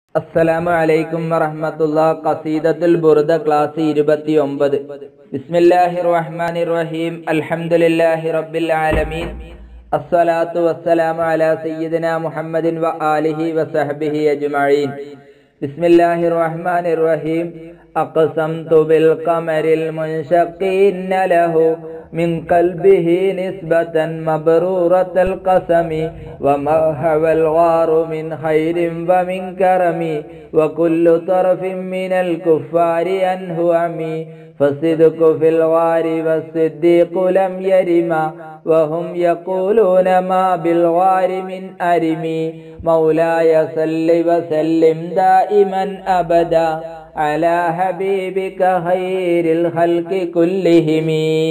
അസ്സലാമു അലൈക്കും വറഹ്മത്തുള്ളാ ഖസീദത്തുൽ ബുർദ ക്ലാസ് ഇരുപത്തി ഒമ്പത് ബിസ്മില്ലാഹിർ റഹ്മാനിർ റഹീം അൽഹംദുലില്ലാഹി റബ്ബിൽ ആലമീൻ അസ്സലാത്തു വസ്സലാമു അലാ സയ്യിദിന മുഹമ്മദിൻ വ ആലിഹി വസഹ്ബിഹി അജ്മഈൻ ബിസ്മില്ലാഹിർ റഹ്മാനിർ റഹീം أقسمت بالقمر المنشق إن له من قلبه نسبة مبرورة القسم وما هوى الغار من خير ومن كرم وكل طرف من الكفار أنه عمي فالصدق في الغار والصديق لم يرما وهم يقولون ما بالغار من أرمي مولاي صل وسلم دائما أبدا على حبيبك خير الخلق كلهم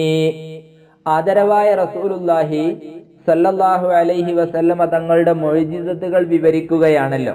ആദരവായ റസൂലുല്ലാഹി സല്ലല്ലാഹു അലൈഹി വസല്ലമ തങ്ങളുടെ മൊഴിജിതത്തുകൾ വിവരിക്കുകയാണല്ലോ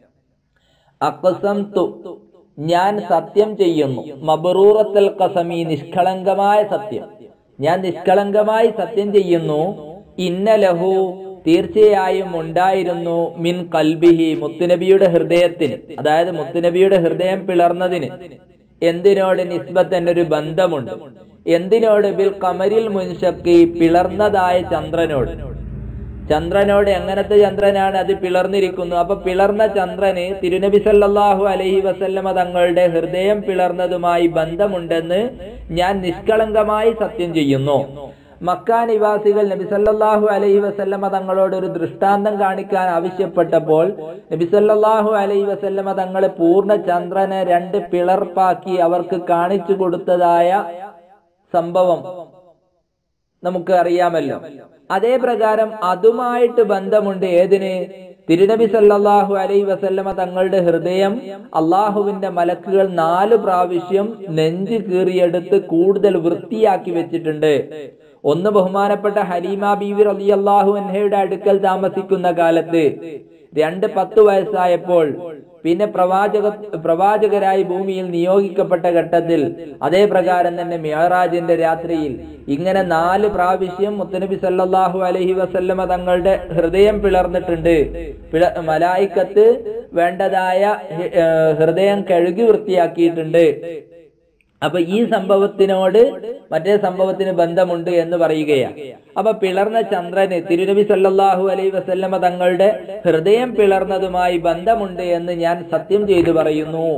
അക്സം തു ഞാൻ സത്യം ചെയ്യുന്നു മബറൂറത്തൽ കസമി നിഷ്കളങ്കമായ സത്യം ഞാൻ നിഷ്കളങ്കമായി സത്യം ചെയ്യുന്നു ഇന്ന ലഹു തീർച്ചയായും ഉണ്ടായിരുന്നു മിൻ കൽബിഹി മുത്തുനബിയുടെ ഹൃദയത്തിന് അതായത് മുത്തുനബിയുടെ ഹൃദയം പിളർന്നതിന് എന്തിനോട് നിസ്ബത്തൻ ഒരു ബന്ധമുണ്ട് എന്തിനോട് ബിൽ കമരിൽ മുൻഷക്കി പിളർന്നതായ ചന്ദ്രനോട് ചന്ദ്രനോട് എങ്ങനത്തെ ചന്ദ്രനാണ് അത് പിളർന്നിരിക്കുന്നു അപ്പൊ പിളർന്ന ചന്ദ്രന് തിരുനബി സല്ലല്ലാഹു അലൈഹി വസല്ലമ തങ്ങളുടെ ഹൃദയം പിളർന്നതുമായി ബന്ധമുണ്ടെന്ന് ഞാൻ നിഷ്കളങ്കമായി സത്യം ചെയ്യുന്നു മക്ക നിവാസികൾ നബി സല്ലല്ലാഹു അലൈഹി വസല്ലമ തങ്ങളോട് ഒരു ദൃഷ്ടാന്തം കാണിക്കാൻ ആവശ്യപ്പെട്ടപ്പോൾ നബി സല്ലല്ലാഹു അലൈഹി വസല്ലമ തങ്ങൾ പൂർണ്ണ ചന്ദ്രനെ രണ്ട് പിളർപ്പാക്കി അവർക്ക് കാണിച്ചു കൊടുത്തതായ സംഭവം നമുക്ക് അറിയാമല്ലോ അതേ പ്രകാരം അതുമായിട്ട് ബന്ധമുണ്ട് ഏതിന് തിരുനബി സല്ലല്ലാഹു അലൈഹി വസല്ലമ തങ്ങളുടെ ഹൃദയം അള്ളാഹുവിന്റെ മലക്കുകൾ നാല് പ്രാവശ്യം നെഞ്ച് കീറിയെടുത്ത് കൂടുതൽ വൃത്തിയാക്കി വെച്ചിട്ടുണ്ട് ഒന്ന് ബഹുമാനപ്പെട്ട ഹലീമ ബീവി റളിയല്ലാഹു അൻഹയുടെ അടുക്കൽ താമസിക്കുന്ന കാലത്ത് രണ്ട് പത്ത് വയസ്സായപ്പോൾ പിന്നെ പ്രവാചക പ്രവാചകരായി ഭൂമിയിൽ നിയോഗിക്കപ്പെട്ട ഘട്ടത്തിൽ അതേ പ്രകാരം തന്നെ മിയറാജിന്റെ രാത്രിയിൽ ഇങ്ങനെ നാല് പ്രാവശ്യം മുത്തനബി സല്ലല്ലാഹു അലൈഹി വസല്ലമ തങ്ങളുടെ ഹൃദയം പിളർന്നിട്ടുണ്ട് പിള മലായിക്കത്ത് വേണ്ടതായ ഹൃദയം കഴുകി വൃത്തിയാക്കിയിട്ടുണ്ട് അപ്പൊ ഈ സംഭവത്തിനോട് മറ്റേ സംഭവത്തിന് ബന്ധമുണ്ട് എന്ന് പറയുകയാണ് അപ്പൊ പിളർന്ന ചന്ദ്രന് തിരുനബി സല്ലല്ലാഹു അലൈഹി വസല്ലമ തങ്ങളുടെ ഹൃദയം പിളർന്നതുമായി ബന്ധമുണ്ട് എന്ന് ഞാൻ സത്യം ചെയ്തു പറയുന്നു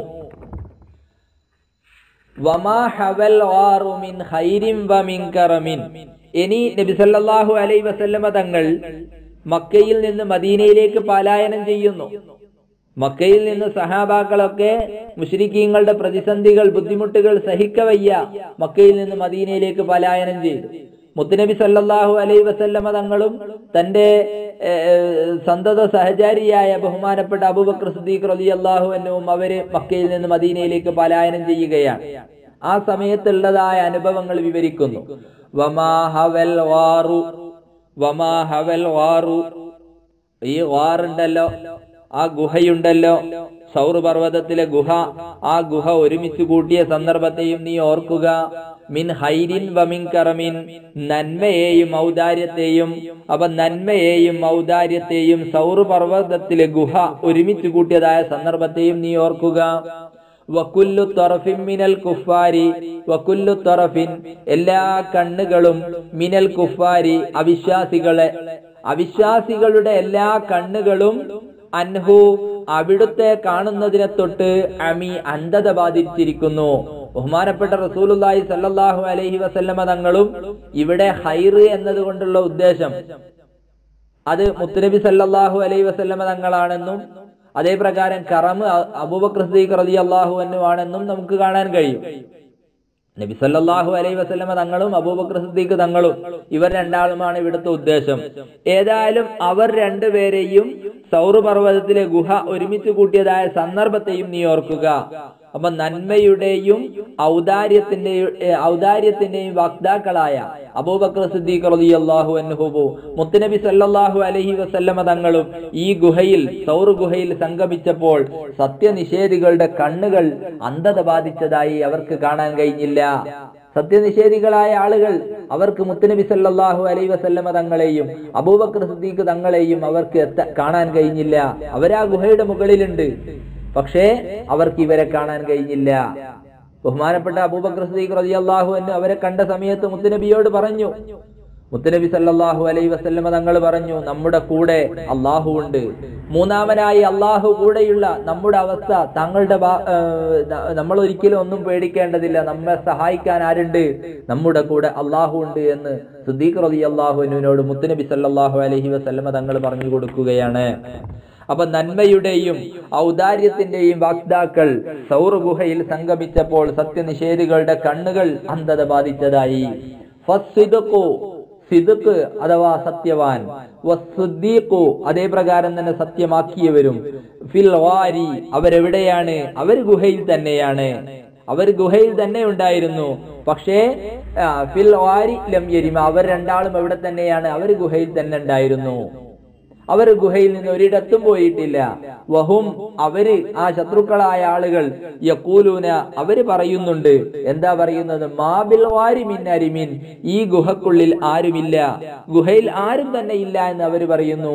വമാ ഹവൽ മിൻ ഹൈരിൻ വമിൻ കറമിൻ ഇനി നബി സല്ലല്ലാഹു അലൈഹി വസല്ലമ തങ്ങൾ മക്കയിൽ നിന്ന് മദീനയിലേക്ക് പലായനം ചെയ്യുന്നു മക്കയിൽ നിന്ന് സഹാബാക്കളൊക്കെ മുഷ്രിഖീങ്ങളുടെ പ്രതിസന്ധികൾ ബുദ്ധിമുട്ടുകൾ സഹിക്കവയ്യ മക്കയിൽ നിന്ന് മദീനയിലേക്ക് പലായനം ചെയ്തു മുത്തുനബി സല്ലല്ലാഹു അലൈഹി വസല്ലമ തങ്ങളും തന്റെ സന്തത സഹചാരിയായ ബഹുമാനപ്പെട്ട അബൂബക്കർ സിദ്ദീഖ് റളിയല്ലാഹു അൻഹുവും അവര് മക്കയിൽ നിന്ന് മദീനയിലേക്ക് പലായനം ചെയ്യുകയാണ് ആ സമയത്തുള്ളതായ അനുഭവങ്ങൾ വിവരിക്കുന്നു വമാ ഹവൽ വാറു വമാ ഹവൽ വാറു ഈ വാറുണ്ടല്ലോ ആ ഗുഹയുണ്ടല്ലോ സൗർ പർവ്വതത്തിലെ ഗുഹ ആ ഗുഹ ഒരുമിച്ച് കൂട്ടിയ സന്ദർഭത്തെയും നീ ഓർക്കുക മിൻ ഹൈരിൻ വമിൻ കറമിൻ നന്മയെയും ഔദാര്യത്തെയും അപ്പൊ നന്മയെയും ഔദാര്യത്തെയും സൗർ പർവ്വതത്തിലെ ഗുഹ ഒരുമിച്ച് കൂട്ടിയതായ സന്ദർഭത്തെയും നീ ഓർക്കുക വക്കുല്ലു തൊറഫിൻ മിനൽ കുഫാരി വക്കുല്ലു തൊറഫിൻ എല്ലാ കണ്ണുകളും മിനൽ കുഫാരി അവിശ്വാസികളെ അവിശ്വാസികളുടെ എല്ലാ കണ്ണുകളും അൻഹു അവിടുത്തെ കാണുന്നതിനെ തൊട്ട് അമി അന്ധത ബാധിച്ചിരിക്കുന്നു ബഹുമാനപ്പെട്ട റസൂലുല്ലാഹി സല്ലല്ലാഹു അലൈഹി വസല്ലമ തങ്ങളും ഇവിടെ ഹൈറ് എന്നതുകൊണ്ടുള്ള ഉദ്ദേശം അത് മുത്തുനബി സല്ലല്ലാഹു അലൈഹി വസല്ലമ തങ്ങളാണെന്നും അതേ പ്രകാരം കറമ് അബൂബക്കർ സിദ്ദീഖ് റളിയല്ലാഹു അൻഹു ആണെന്നും നമുക്ക് കാണാൻ കഴിയും നബി സല്ലല്ലാഹു അലൈഹി വസല്ലമ തങ്ങളും അബൂബക്കർ സിദ്ദീഖ് തങ്ങളും ഇവർ രണ്ടാളുമാണ് ഇവിടുത്തെ ഉദ്ദേശം ഏതായാലും അവർ രണ്ടുപേരെയും സൗറ് പർവ്വതത്തിലെ ഗുഹ ഒരുമിച്ച് കൂട്ടിയതായ സന്ദർഭത്തെയും നീ ഓർക്കുക അപ്പൊ നന്മയുടെയും ഔദാര്യത്തിന്റെയും ഔദാര്യത്തിന്റെയും വക്താക്കളായ അബൂബക്കർ സിദ്ദീഖ് റളിയല്ലാഹു അൻഹു മുത്തുനബി സല്ലല്ലാഹു അലൈഹി വസല്ലമ തങ്ങളും ഈ ഗുഹയിൽ സൗർ ഗുഹയിൽ സംഗമിച്ചപ്പോൾ സത്യനിഷേധികളുടെ കണ്ണുകൾ അന്ധത ബാധിച്ചതായി അവർക്ക് കാണാൻ കഴിഞ്ഞില്ല സത്യനിഷേധികളായ ആളുകൾ അവർക്ക് മുത്തുനബി സല്ലല്ലാഹു അലൈഹി വസല്ലമ തങ്ങളെയും അബൂബക്കർ സിദ്ദീഖ് തങ്ങളെയും അവർക്ക് എത്ത കാണാൻ കഴിഞ്ഞില്ല അവരാ ഗുഹയുടെ മുകളിലുണ്ട് പക്ഷേ അവർക്ക് ഇവരെ കാണാൻ കഴിഞ്ഞില്ല ബഹുമാനപ്പെട്ട അബൂബക്കർ സദീഖ് റളിയല്ലാഹു അൻഹു അവരെ കണ്ട സമയത്ത് മുത്തുനബിയോട് പറഞ്ഞു മുത്തുനബി സല്ലല്ലാഹു അലൈഹി വസല്ലമ തങ്ങൾ പറഞ്ഞു നമ്മുടെ കൂടെ അള്ളാഹു ഉണ്ട് മൂന്നാമനായി അള്ളാഹു കൂടെയുള്ള നമ്മുടെ അവസ്ഥ താങ്കളുടെ ഭാ- ഏഹ് ന- നമ്മൾ ഒരിക്കലും ഒന്നും പേടിക്കേണ്ടതില്ല നമ്മെ സഹായിക്കാൻ ആരുണ്ട് നമ്മുടെ കൂടെ അള്ളാഹു ഉണ്ട് എന്ന് സുദ്ദീഖ് റതി അള്ളാഹുവിനോട് മുത്തുനബി സല്ലല്ലാഹു അലൈഹി വസല്ലമ തങ്ങൾ പറഞ്ഞു കൊടുക്കുകയാണ് അപ്പൊ നന്മയുടെയും ഔദാര്യത്തിന്റെയും വാഗ്ദാക്കൾ സൗർ ഗുഹയിൽ സംഗമിച്ചപ്പോൾ സത്യനിഷേധികളുടെ കണ്ണുകൾ അന്ധത ബാധിച്ചതായി ഫസ്സിദ്ഖു, സിദ്ഖ് അഥവാ സത്യവാൻ വസ്സുദ്ദീഖു, അതേ പ്രകാരം തന്നെ സത്യമാക്കിയവരും ഫിൽ വാരി അവരെവിടെയാണ് അവർ ഗുഹയിൽ തന്നെയാണ് അവർ ഗുഹയിൽ തന്നെ ഉണ്ടായിരുന്നു പക്ഷേ ആ, ഫിൽ വാരി ലം യരിമ അവർ രണ്ടാളും എവിടെ തന്നെയാണ് അവർ ഗുഹയിൽ തന്നെ ഉണ്ടായിരുന്നു അവർ ഗുഹയിൽ നിന്ന് ഒരിടത്തും പോയിട്ടില്ല വഹും അവര് ആ ശത്രുക്കളായ ആളുകൾ യക്കൂലൂന അവര് പറയുന്നുണ്ട് എന്താ പറയുന്നത് മാബിൽ വാരിമിൻ അരിമിൻ ഈ ഗുഹക്കുള്ളിൽ ആരുമില്ല ഗുഹയിൽ ആരും തന്നെ ഇല്ല എന്ന് അവര് പറയുന്നു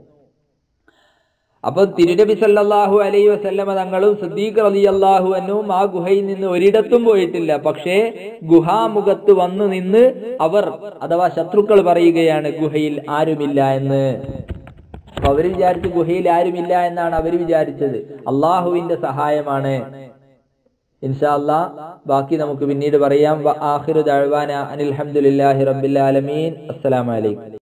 അപ്പൊ തിരുനബി സല്ലല്ലാഹു അലൈഹി വസല്ലമ തങ്ങളും സിദ്ദീഖ് റളിയല്ലാഹു അൻഹും ആ ഗുഹയിൽ നിന്ന് ഒരിടത്തും പോയിട്ടില്ല പക്ഷേ ഗുഹാമുഖത്ത് വന്നു നിന്ന് അവർ അഥവാ ശത്രുക്കൾ പറയുകയാണ് ഗുഹയിൽ ആരുമില്ല എന്ന് അപ്പൊ അവര് വിചാരിച്ചു ഗുഹയിൽ ആരുമില്ല എന്നാണ് അവര് വിചാരിച്ചത് അള്ളാഹുവിന്റെ സഹായമാണ് ഇൻഷാ അല്ലാ ബാക്കി നമുക്ക് പിന്നീട് പറയാം വ ആഖിറു ദഅ്വാന അനിൽ ഹംദുലില്ലാഹി റബ്ബിൽ ആലമീൻ അസ്സലാമു അലൈക്കും